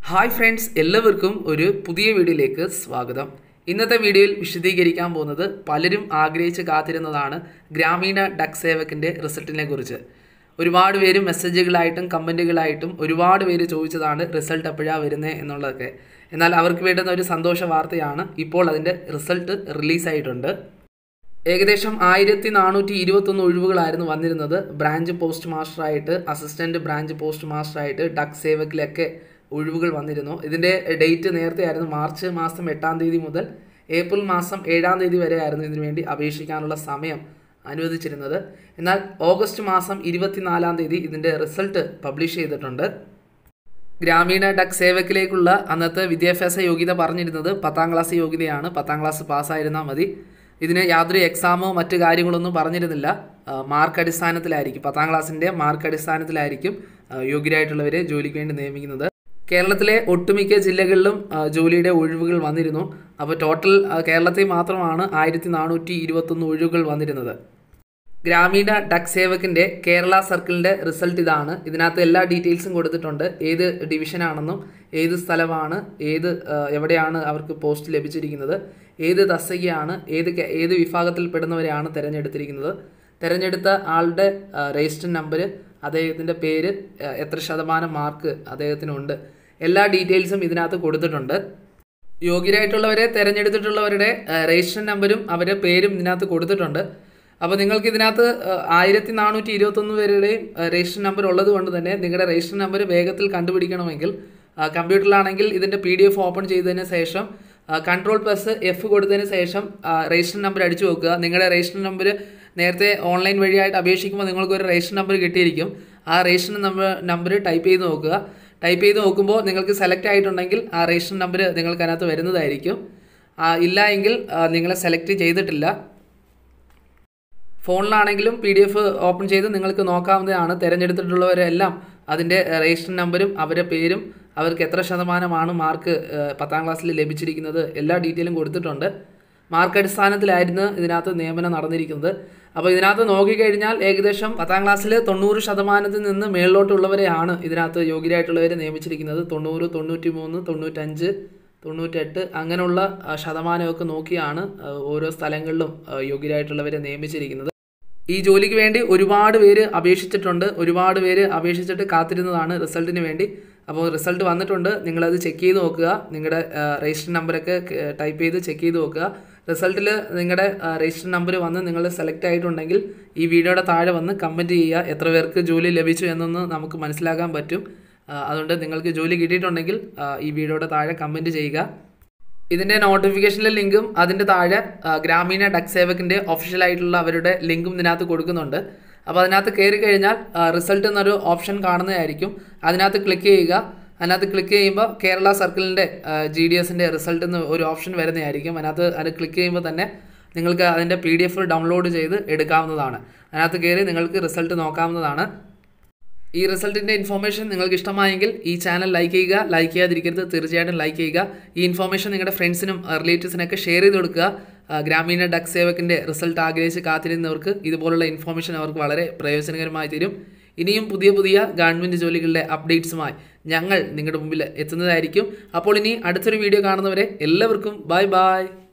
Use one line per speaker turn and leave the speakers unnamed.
hi friends എല്ലാവർക്കും ഒരു പുതിയ വീഡിയോയിലേക്ക് സ്വാഗതം ഇന്നത്തെ വീഡിയോയിൽ വിശദീകരിക്കാൻ പോകുന്നത് പലരും ആഗ്രഹിച്ച് കാത്തിരുന്നതാണ് ഗ്രാമീണ ഡക് സേവകിൻ്റെ റിസൾട്ടിനെ കുറിച്ച് ഒരുപാട് പേര് മെസ്സേജുകളായിട്ടും കമൻറ്റുകളായിട്ടും ഒരുപാട് പേര് ചോദിച്ചതാണ് റിസൾട്ട് എപ്പോഴാണ് വരുന്നത് എന്നുള്ളതൊക്കെ എന്നാൽ അവർക്ക് വേണ്ടുന്ന ഒരു സന്തോഷ വാർത്തയാണ് ഇപ്പോൾ അതിൻ്റെ റിസൾട്ട് റിലീസായിട്ടുണ്ട് ഏകദേശം ആയിരത്തി നാനൂറ്റി ഇരുപത്തൊന്ന് ഒഴിവുകളായിരുന്നു വന്നിരുന്നത് ബ്രാഞ്ച് പോസ്റ്റ് മാസ്റ്ററായിട്ട് അസിസ്റ്റന്റ് ബ്രാഞ്ച് പോസ്റ്റ് മാസ്റ്ററായിട്ട് ഡക് സേവക്കിലൊക്കെ ഒഴിവുകൾ വന്നിരുന്നു ഇതിൻ്റെ ഡേറ്റ് നേരത്തെ ആയിരുന്നു മാർച്ച് മാസം എട്ടാം തീയതി മുതൽ ഏപ്രിൽ മാസം ഏഴാം തീയതി വരെ ആയിരുന്നു ഇതിനു വേണ്ടി അപേക്ഷിക്കാനുള്ള സമയം അനുവദിച്ചിരുന്നത് എന്നാൽ ഓഗസ്റ്റ് മാസം ഇരുപത്തിനാലാം തീയതി ഇതിൻ്റെ റിസൾട്ട് പബ്ലിഷ് ചെയ്തിട്ടുണ്ട് ഗ്രാമീണ ഡക് സേവക്കിലേക്കുള്ള അന്നത്തെ വിദ്യാഭ്യാസ യോഗ്യത പറഞ്ഞിരുന്നത് പത്താം ക്ലാസ് യോഗ്യതയാണ് പത്താം ക്ലാസ് പാസ്സായിരുന്നാൽ മതി ഇതിന് യാതൊരു എക്സാമോ മറ്റു കാര്യങ്ങളൊന്നും പറഞ്ഞിരുന്നില്ല ആ, മാർക്ക് അടിസ്ഥാനത്തിലായിരിക്കും പത്താം ക്ലാസ്സിൻ്റെ മാർക്ക് അടിസ്ഥാനത്തിലായിരിക്കും ആ, യോഗ്യരായിട്ടുള്ളവരെ ജോലിക്ക് വേണ്ടി നിയമിക്കുന്നത് കേരളത്തിലെ ഒട്ടുമിക്ക ജില്ലകളിലും ആ, ജോലിയുടെ ഒഴിവുകൾ വന്നിരുന്നു അപ്പോൾ ടോട്ടൽ ആ, കേരളത്തിൽ മാത്രമാണ് ആയിരത്തി നാനൂറ്റി ഇരുപത്തൊന്ന് ഒഴിവുകൾ വന്നിരുന്നത് ഗ്രാമീണ ഡക് സേവകിൻ്റെ കേരള സർക്കിളിൻ്റെ റിസൾട്ട് ഇതാണ് ഇതിനകത്ത് എല്ലാ ഡീറ്റെയിൽസും കൊടുത്തിട്ടുണ്ട് ഏത് ഡിവിഷനാണെന്നും ഏത് സ്ഥലമാണ് ഏത് ആ, എവിടെയാണ് അവർക്ക് പോസ്റ്റ് ലഭിച്ചിരിക്കുന്നത് ഏത് തസ്തികയാണ് ഏത് കെ- ഏത് വിഭാഗത്തിൽപ്പെടുന്നവരെയാണ് തിരഞ്ഞെടുത്തിരിക്കുന്നത് തിരഞ്ഞെടുത്ത ആളുടെ രജിസ്റ്റർ നമ്പർ അദ്ദേഹത്തിൻ്റെ പേര് ആ, എത്ര ശതമാനം മാർക്ക് അദ്ദേഹത്തിനുണ്ട് എല്ലാ ഡീറ്റെയിൽസും ഇതിനകത്ത് കൊടുത്തിട്ടുണ്ട് യോഗ്യരായിട്ടുള്ളവരെ തിരഞ്ഞെടുത്തിട്ടുള്ളവരുടെ രജിസ്റ്റർ നമ്പരും അവരുടെ പേരും ഇതിനകത്ത് കൊടുത്തിട്ടുണ്ട് അപ്പോൾ നിങ്ങൾക്ക് ഇതിനകത്ത് ആയിരത്തി നാനൂറ്റി ഇരുപത്തൊന്ന് പേരുടെയും രജിസ്റ്റർ നമ്പർ ഉള്ളത് കൊണ്ട് തന്നെ നിങ്ങളുടെ രജിസ്റ്റർ നമ്പർ വേഗത്തിൽ കണ്ടുപിടിക്കണമെങ്കിൽ ആ, കമ്പ്യൂട്ടറിലാണെങ്കിൽ ഇതിൻ്റെ പി ഡി എഫ് ഓപ്പൺ ചെയ്തതിന് ശേഷം കൺട്രോൾ പ്ലസ് എഫ് കൊടുത്തതിന് ശേഷം ആ, രജിസ്റ്റർ നമ്പർ അടിച്ചു നോക്കുക നിങ്ങളുടെ രജിസ്റ്റർ നമ്പർ നേരത്തെ ഓൺലൈൻ വഴിയായിട്ട് അപേക്ഷിക്കുമ്പോൾ നിങ്ങൾക്ക് ഒരു രജിസ്റ്റർ നമ്പർ കിട്ടിയിരിക്കും ആ രജിസ്റ്റർ നമ്പർ നമ്പർ ടൈപ്പ് ചെയ്ത് നോക്കുക ടൈപ്പ് ചെയ്ത് നോക്കുമ്പോൾ നിങ്ങൾക്ക് സെലക്ട് ആയിട്ടുണ്ടെങ്കിൽ ആ രജിസ്റ്റർ നമ്പർ നിങ്ങൾക്ക് അതിനകത്ത് വരുന്നതായിരിക്കും ആ, ഇല്ല എങ്കിൽ ആ, നിങ്ങളെ സെലക്ട് ചെയ്തിട്ടില്ല ഫോണിലാണെങ്കിലും പി ഡി എഫ് ഓപ്പൺ ചെയ്ത് നിങ്ങൾക്ക് നോക്കാവുന്നതാണ് തിരഞ്ഞെടുത്തിട്ടുള്ളവരെല്ലാം അതിൻ്റെ രജിസ്റ്റർ നമ്പരും അവരുടെ പേരും അവർക്ക് എത്ര ശതമാനമാണ് മാർക്ക് ഏഹ്, പത്താം ക്ലാസ്സിൽ ലഭിച്ചിരിക്കുന്നത് എല്ലാ ഡീറ്റെയിലും കൊടുത്തിട്ടുണ്ട് മാർക്ക് അടിസ്ഥാനത്തിലായിരുന്നു ഇതിനകത്ത് നിയമനം നടന്നിരിക്കുന്നത് അപ്പോൾ ഇതിനകത്ത് നോക്കിക്കഴിഞ്ഞാൽ ഏകദേശം പത്താം ക്ലാസ്സിൽ തൊണ്ണൂറ് ശതമാനത്തിൽ നിന്ന് മേളിലോട്ടുള്ളവരെയാണ് ഇതിനകത്ത് യോഗ്യരായിട്ടുള്ളവരെ നിയമിച്ചിരിക്കുന്നത് തൊണ്ണൂറ് തൊണ്ണൂറ്റി മൂന്ന് തൊണ്ണൂറ്റഞ്ച് തൊണ്ണൂറ്റെട്ട് അങ്ങനെയുള്ള ആ, ശതമാനമൊക്കെ നോക്കിയാണ് ആ, ഓരോ സ്ഥലങ്ങളിലും ആ, യോഗ്യരായിട്ടുള്ളവരെ നിയമിച്ചിരിക്കുന്നത് ഈ ജോലിക്ക് വേണ്ടി ഒരുപാട് പേര് അപേക്ഷിച്ചിട്ടുണ്ട് ഒരുപാട് പേര് അപേക്ഷിച്ചിട്ട് കാത്തിരുന്നതാണ് റിസൾട്ടിന് വേണ്ടി അപ്പോൾ റിസൾട്ട് വന്നിട്ടുണ്ട് നിങ്ങളത് ചെക്ക് ചെയ്ത് നോക്കുക നിങ്ങളുടെ രജിസ്റ്റർ നമ്പറൊക്കെ ടൈപ്പ് ചെയ്ത് ചെക്ക് ചെയ്ത് നോക്കുക റിസൾട്ടിൽ നിങ്ങളുടെ രജിസ്റ്റർ നമ്പർ വന്ന് നിങ്ങൾ സെലക്ട് ആയിട്ടുണ്ടെങ്കിൽ ഈ വീഡിയോയുടെ താഴെ വന്ന് കമൻറ്റ് ചെയ്യുക എത്ര പേർക്ക് ജോലി ലഭിച്ചു എന്നൊന്ന് നമുക്ക് മനസ്സിലാക്കാൻ പറ്റും ആ, അതുകൊണ്ട് നിങ്ങൾക്ക് ജോലി കിട്ടിയിട്ടുണ്ടെങ്കിൽ ആ, ഈ വീഡിയോയുടെ താഴെ കമൻറ്റ് ചെയ്യുക ഇതിൻ്റെ നോട്ടിഫിക്കേഷനിലെ ലിങ്കും അതിൻ്റെ താഴെ ആ, ഗ്രാമീണ ഡക് സേവകിൻ്റെ ഒഫീഷ്യൽ ആയിട്ടുള്ള അവരുടെ ലിങ്കും ഇതിനകത്ത് കൊടുക്കുന്നുണ്ട് അപ്പോൾ അതിനകത്ത് കയറി കഴിഞ്ഞാൽ റിസൾട്ട് എന്നൊരു ഓപ്ഷൻ കാണുന്നതായിരിക്കും അതിനകത്ത് ക്ലിക്ക് ചെയ്യുക അതിനകത്ത് ക്ലിക്ക് ചെയ്യുമ്പോൾ കേരള സർക്കിളിൻ്റെ ജി ഡി എസിൻ്റെ റിസൾട്ട് എന്ന് ഒരു ഓപ്ഷൻ വരുന്നതായിരിക്കും അതിനകത്ത് അത് ക്ലിക്ക് ചെയ്യുമ്പോൾ തന്നെ നിങ്ങൾക്ക് അതിൻ്റെ പി ഡി എഫ് ഡൗൺലോഡ് ചെയ്ത് എടുക്കാവുന്നതാണ് അതിനകത്ത് കയറി നിങ്ങൾക്ക് റിസൾട്ട് നോക്കാവുന്നതാണ് ഈ റിസൾട്ടിൻ്റെ ഇൻഫോർമേഷൻ നിങ്ങൾക്ക് ഇഷ്ടമായെങ്കിൽ ഈ ചാനൽ ലൈക്ക് ചെയ്യുക ലൈക്ക് ചെയ്യാതിരിക്കരുത് തീർച്ചയായിട്ടും ലൈക്ക് ചെയ്യുക ഈ ഇൻഫോർമേഷൻ നിങ്ങളുടെ ഫ്രണ്ട്സിനും റിലേറ്റീവ്സിനൊക്കെ ഷെയർ ചെയ്ത് കൊടുക്കുക ആ, ഗ്രാമീണ ഡക് സേവകിൻ്റെ റിസൾട്ട് ആഗ്രഹിച്ച് കാത്തിരുന്നവർക്ക് ഇതുപോലുള്ള ഇൻഫോർമേഷൻ അവർക്ക് വളരെ പ്രയോജനകരമായി തീരും ഇനിയും പുതിയ പുതിയ ഗവൺമെൻറ് ജോലികളുടെ അപ്ഡേറ്റ്സുമായി ഞങ്ങൾ നിങ്ങളുടെ മുമ്പിൽ എത്തുന്നതായിരിക്കും അപ്പോൾ ഇനി അടുത്തൊരു വീഡിയോ കാണുന്നവരെ എല്ലാവർക്കും ബൈ ബൈ